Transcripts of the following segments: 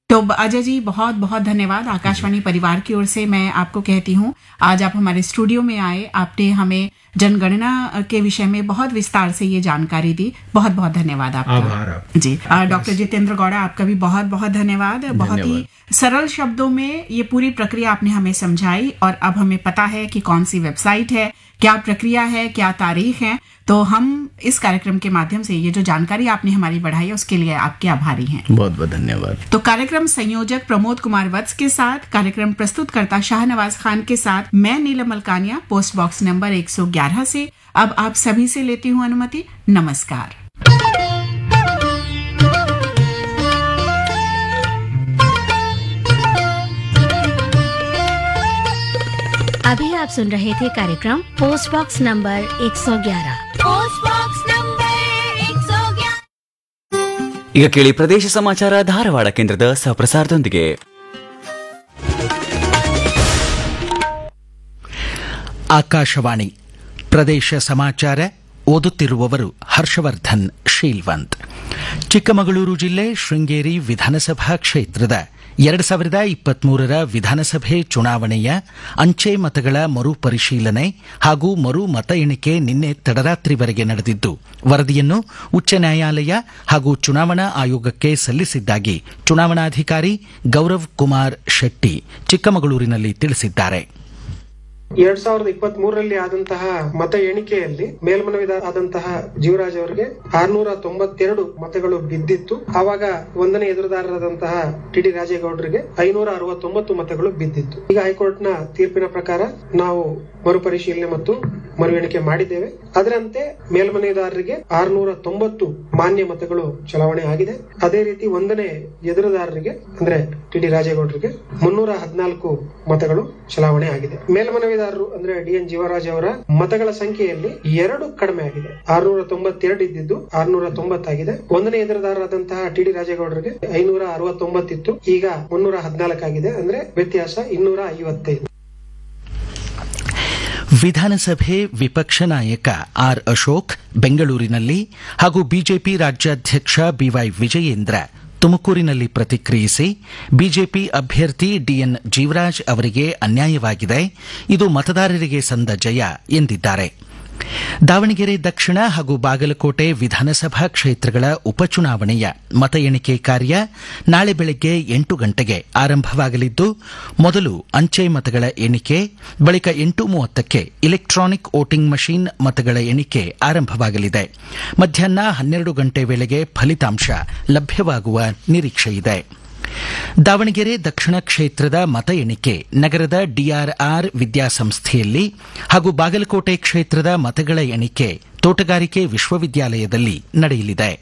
तो अजय जी बहुत बहुत धन्यवाद आकाशवाणी परिवार की ओर से मैं आपको कहती हूँ आज आप हमारे स्टूडियो में आए आपने हमें जनगणना के विषय में बहुत विस्तार से ये जानकारी दी बहुत बहुत धन्यवाद आपका आभार आप जी डॉक्टर जितेंद्र गौड़ा आपका भी बहुत बहुत धन्यवाद बहुत ही सरल शब्दों में ये पूरी प्रक्रिया आपने हमें समझाई और अब हमें पता है कि कौन सी वेबसाइट है क्या प्रक्रिया है क्या तारीख है तो हम इस कार्यक्रम के माध्यम से ये जो जानकारी आपने हमारी बढ़ाई है उसके लिए आपके आभारी हैं बहुत बहुत धन्यवाद तो कार्यक्रम संयोजक प्रमोद कुमार वत्स के साथ कार्यक्रम प्रस्तुत करता शाहनवाज खान के साथ मैं Neelam Malkania post box number 111 से अब आप सभी से लेती हूँ अनुमति नमस्कार अभी आप सुन रहे थे कार्यक्रम post box number 111 post box number 111 ಈಗ ಕೇಳಿ ಪ್ರದೇಶ ಸಮಾಚಾರ ಧಾರವಾಡ ಕೇಂದ್ರದ ಸಹಪ್ರಸಾರದೊಂದಿಗೆ ಆಕಾಶವಾಣಿ ಪ್ರದೇಶ ಸಮಾಚಾರ ಓದುತ್ತಿರುವವರು ಹರ್ಷವರ್ಧನ್ ಶೀಲ್ವಂತ್ ಚಿಕ್ಕಮಗಳೂರು ಜಿಲ್ಲೆ ಶೃಂಗೇರಿ ವಿಧಾನಸಭಾ ಕ್ಷೇತ್ರದ ಎರಡು ಸಾವಿರದ ಇಪ್ಪತ್ಮೂರರ ವಿಧಾನಸಭೆ ಚುನಾವಣೆಯ ಅಂಚೆ ಮತಗಳ ಮರುಪರಿಶೀಲನೆ ಹಾಗೂ ಮರು ಮತ ಎಣಿಕೆ ನಿನ್ನೆ ತಡರಾತ್ರಿವರೆಗೆ ನಡೆದಿದ್ದು ವರದಿಯನ್ನು ಉಚ್ಚ ನ್ಯಾಯಾಲಯ ಹಾಗೂ ಚುನಾವಣಾ ಆಯೋಗಕ್ಕೆ ಸಲ್ಲಿಸಿದ್ದಾಗಿ ಚುನಾವಣಾಧಿಕಾರಿ ಗೌರವ್ ಕುಮಾರ್ ಶೆಟ್ಟಿ ಚಿಕ್ಕಮಗಳೂರಿನಲ್ಲಿ ತಿಳಿಸಿದ್ದಾರೆ ಎರಡ್ ಸಾವಿರದ ಇಪ್ಪತ್ತ್ ಮೂರರಲ್ಲಿ ಆದಂತಹ ಮತ ಎಣಿಕೆಯಲ್ಲಿ ಮೇಲ್ಮನವಿದ ಆದಂತಹ ಜೀವರಾಜ್ ಅವರಿಗೆ ಆರ್ನೂರ ತೊಂಬತ್ತೆರಡು ಮತಗಳು ಬಿದ್ದಿತ್ತು ಆವಾಗ ಒಂದನೇ ಎದುರುದಾರರಾದಂತಹ ಟಿ ಡಿ ರಾಜೇಗೌಡರಿಗೆ ಐನೂರ ಅರವತ್ತೊಂಬತ್ತು ಮತಗಳು ಬಿದ್ದಿತ್ತು ಈಗ ಹೈಕೋರ್ಟ್ನ ತೀರ್ಪಿನ ಪ್ರಕಾರ ನಾವು ಮರುಪರಿಶೀಲನೆ ಮತ್ತು ಮರು ಎಣಿಕೆ ಮಾಡಿದ್ದೇವೆ ಅದರಂತೆ ಮೇಲ್ಮನೆದಾರರಿಗೆ ಆರ್ನೂರ ತೊಂಬತ್ತು ಮಾನ್ಯ ಮತಗಳು ಚಲಾವಣೆ ಆಗಿದೆ ಅದೇ ರೀತಿ ಒಂದನೇ ಎದುರುದಾರರಿಗೆ ಅಂದ್ರೆ ಟಿ ಡಿ ರಾಜೇಗೌಡರಿಗೆ ಮುನ್ನೂರ ಹದಿನಾಲ್ಕು ಮತಗಳು ಚಲಾವಣೆ ಆಗಿದೆ ಮೇಲ್ಮನವಿದಾರರು ಅಂದ್ರೆ ಡಿ ಎನ್ ಜೀವರಾಜ್ ಅವರ ಮತಗಳ ಸಂಖ್ಯೆಯಲ್ಲಿ ಎರಡು ಕಡಿಮೆ ಆಗಿದೆ ಆರ್ನೂರ ತೊಂಬತ್ತೆರಡು ಇದ್ದಿದ್ದು ಆರ್ನೂರ ತೊಂಬತ್ತಾಗಿದೆ ಒಂದನೇ ಎದುರುದಾರರಾದಂತಹ ಟಿ ಡಿ ರಾಜೇಗೌಡರಿಗೆ ಐನೂರ ಅರವತ್ತೊಂಬತ್ತಿತ್ತು ಈಗ ಮುನ್ನೂರ ಹದಿನಾಲ್ಕಾಗಿದೆ ಅಂದ್ರೆ ವ್ಯತ್ಯಾಸ ಇನ್ನೂರ ಐವತ್ತೈದು ವಿಧಾನಸಭೆ ವಿಪಕ್ಷ ನಾಯಕ ಆರ್ ಅಶೋಕ್ ಬೆಂಗಳೂರಿನಲ್ಲಿ ಹಾಗೂ ಬಿಜೆಪಿ ರಾಜ್ಯಾಧ್ಯಕ್ಷ ಬಿವೈ ವಿಜಯೇಂದ್ರ ತುಮಕೂರಿನಲ್ಲಿ ಪ್ರತಿಕ್ರಿಯಿಸಿ ಬಿಜೆಪಿ ಅಭ್ಯರ್ಥಿ ಡಿಎನ್ ಜೀವರಾಜ್ ಅವರಿಗೆ ಅನ್ಯಾಯವಾಗಿದೆ ಇದು ಮತದಾರರಿಗೆ ಸಂದ ಜಯ ಎಂದಿದ್ದಾರೆ ದಾವಣಗೆರೆ ದಕ್ಷಿಣ ಹಾಗೂ ಬಾಗಲಕೋಟೆ ವಿಧಾನಸಭಾ ಕ್ಷೇತ್ರಗಳ ಉಪಚುನಾವಣೆಯ ಮತ ಎಣಿಕೆ ಕಾರ್ಯ ನಾಳೆ ಬೆಳಗ್ಗೆ ಎಂಟು ಗಂಟೆಗೆ ಆರಂಭವಾಗಲಿದ್ದು ಮೊದಲು ಅಂಚೆ ಮತಗಳ ಎಣಿಕೆ ಬಳಿಕ ಎಂಟು ಮೂವತ್ತಕ್ಕೆ ಇಲೆಕ್ಟ್ರಾನಿಕ್ ವೋಟಿಂಗ್ ಮಷೀನ್ ಮತಗಳ ಎಣಿಕೆ ಆರಂಭವಾಗಲಿದೆ ಮಧ್ಯಾಹ್ನ ಹನ್ನೆರಡು ಗಂಟೆ ವೇಳೆಗೆ ಫಲಿತಾಂಶ ಲಭ್ಯವಾಗುವ ನಿರೀಕ್ಷೆಯಿದೆ ದಾವಣಗೆರೆ ದಕ್ಷಿಣ ಕ್ಷೇತ್ರದ ಮತ ಎಣಿಕೆ ನಗರದ ಡಿಆರ್ಆರ್ ವಿದ್ಯಾಸಂಸ್ಥೆಯಲ್ಲಿ ಹಾಗೂ ಬಾಗಲಕೋಟೆ ಕ್ಷೇತ್ರದ ಮತಗಳ ಎಣಿಕೆ ತೋಟಗಾರಿಕೆ ವಿಶ್ವವಿದ್ಯಾಲಯದಲ್ಲಿ ನಡೆಯಲಿದೆ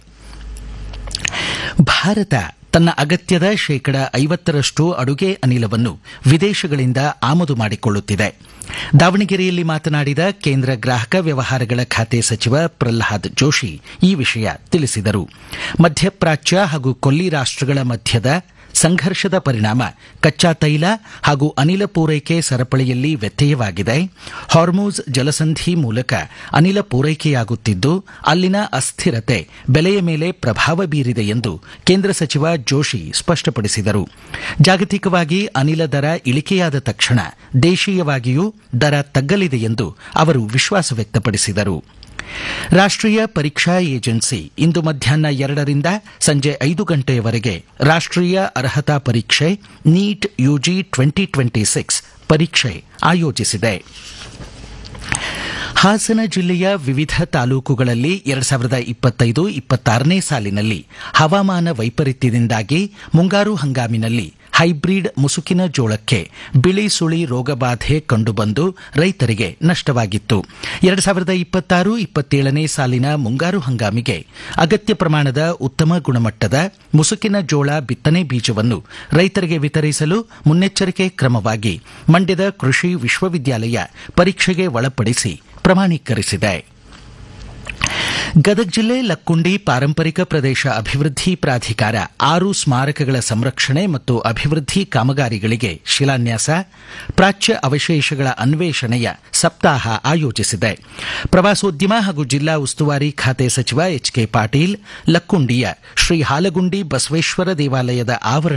ಭಾರತ ತನ್ನ ಅಗತ್ಯದ ಶೇಕಡ ಐವತ್ತರಷ್ಟು ಅಡುಗೆ ಅನಿಲವನ್ನು ವಿದೇಶಗಳಿಂದ ಆಮದು ಮಾಡಿಕೊಳ್ಳುತ್ತಿದೆ ದಾವಣಗೆರೆಯಲ್ಲಿ ಮಾತನಾಡಿದ ಕೇಂದ್ರ ಗ್ರಾಹಕ ವ್ಯವಹಾರಗಳ ಖಾತೆ ಸಚಿವ ಪ್ರಹ್ಲಾದ್ ಜೋಶಿ ಈ ವಿಷಯ ತಿಳಿಸಿದರು ಮಧ್ಯಪ್ರಾಚ್ಯ ಹಾಗೂ ಕೊಲ್ಲಿ ರಾಷ್ಟಗಳ ಮಧ್ಯದ ಸಂಘರ್ಷದ ಪರಿಣಾಮ ಕಚ್ಚಾ ತೈಲ ಹಾಗೂ ಅನಿಲ ಪೂರೈಕೆ ಸರಪಳಿಯಲ್ಲಿ ವ್ಯತ್ಯಯವಾಗಿದೆ ಹಾರ್ಮೋಸ್ ಜಲಸಂಧಿ ಮೂಲಕ ಅನಿಲ ಪೂರೈಕೆಯಾಗುತ್ತಿದ್ದು ಅಲ್ಲಿನ ಅಸ್ಥಿರತೆ ಬೆಲೆಯ ಮೇಲೆ ಪ್ರಭಾವ ಬೀರಿದೆ ಎಂದು ಕೇಂದ್ರ ಸಚಿವ ಜೋಶಿ ಸ್ಪಷ್ಟಪಡಿಸಿದರು ಜಾಗತಿಕವಾಗಿ ಅನಿಲ ದರ ಇಳಿಕೆಯಾದ ತಕ್ಷಣ ದೇಶೀಯವಾಗಿಯೂ ದರ ತಗ್ಗಲಿದೆ ಎಂದು ಅವರು ವಿಶ್ವಾಸ ವ್ಯಕ್ತಪಡಿಸಿದರು ರಾಷ್ಟ್ರೀಯ ಪರೀಕ್ಷಾ ಏಜೆನ್ಸಿ ಇಂದು ಮಧ್ಯಾಹ್ನ ಎರಡರಿಂದ ಸಂಜೆ ಐದು ಗಂಟೆಯವರೆಗೆ ರಾಷ್ಟ್ರೀಯ ಅರ್ಹತಾ ಪರೀಕ್ಷೆ NEET UG twenty twenty six ಪರೀಕ್ಷೆ ಆಯೋಜಿಸಿದೆ ಹಾಸನ ಜಿಲ್ಲೆಯ ವಿವಿಧ ತಾಲೂಕುಗಳಲ್ಲಿ ಎರಡು ಸಾವಿರದ ಇಪ್ಪತ್ತೈದು ಇಪ್ಪತ್ತಾರನೇ ಸಾಲಿನಲ್ಲಿ ಹವಾಮಾನ ವೈಪರೀತ್ಯದಿಂದಾಗಿ ಮುಂಗಾರು ಹಂಗಾಮಿನಲ್ಲಿ ಹೈಬ್ರಿಡ್ ಮುಸುಕಿನ ಜೋಳಕ್ಕೆ ಬಿಳಿ ಸುಳಿ ರೋಗಬಾಧೆ ಕಂಡುಬಂದು ರೈತರಿಗೆ ನಷ್ಟವಾಗಿತ್ತು ಎರಡು ಸಾವಿರದ ಇಪ್ಪತ್ತಾರು ಇಪ್ಪತ್ತೇಳನೇ ಸಾಲಿನ ಮುಂಗಾರು ಹಂಗಾಮಿಗೆ ಅಗತ್ಯ ಪ್ರಮಾಣದ ಉತ್ತಮ ಗುಣಮಟ್ಟದ ಮುಸುಕಿನ ಜೋಳ ಬಿತ್ತನೆ ಬೀಜವನ್ನು ರೈತರಿಗೆ ವಿತರಿಸಲು ಮುನ್ನೆಚ್ಚರಿಕೆ ಕ್ರಮವಾಗಿ ಮಂಡ್ಯದ ಕೃಷಿ ವಿಶ್ವವಿದ್ಯಾಲಯ ಪರೀಕ್ಷೆಗೆ ಒಳಪಡಿಸಿ ಪ್ರಮಾಣೀಕರಿಸಿದೆ ಗದಗ ಜಿಲ್ಲೆ ಲಕ್ಕುಂಡಿ ಪಾರಂಪರಿಕ ಪ್ರದೇಶ ಅಭಿವೃದ್ಧಿ ಪ್ರಾಧಿಕಾರ ಆರು ಸ್ಮಾರಕಗಳ ಸಂರಕ್ಷಣೆ ಮತ್ತು ಅಭಿವೃದ್ಧಿ ಕಾಮಗಾರಿಗಳಿಗೆ ಶಿಲಾನ್ಯಾಸ ಪ್ರಾಚ್ಯ ಅವಶೇಷಗಳ ಅನ್ವೇಷಣೆಯ ಸಪ್ತಾಹ ಆಯೋಜಿಸಿದೆ ಪ್ರವಾಸೋದ್ಯಮ ಹಾಗೂ ಜಿಲ್ಲಾ ಉಸ್ತುವಾರಿ ಖಾತೆ ಸಚಿವ ಎಚ್ ಕೆ ಪಾಟೀಲ್ ಲಕ್ಕುಂಡಿಯ ಶ್ರೀ ಹಾಲಗುಂಡಿ ಬಸವೇಶ್ವರ ದೇವಾಲಯದ ಆವರಣ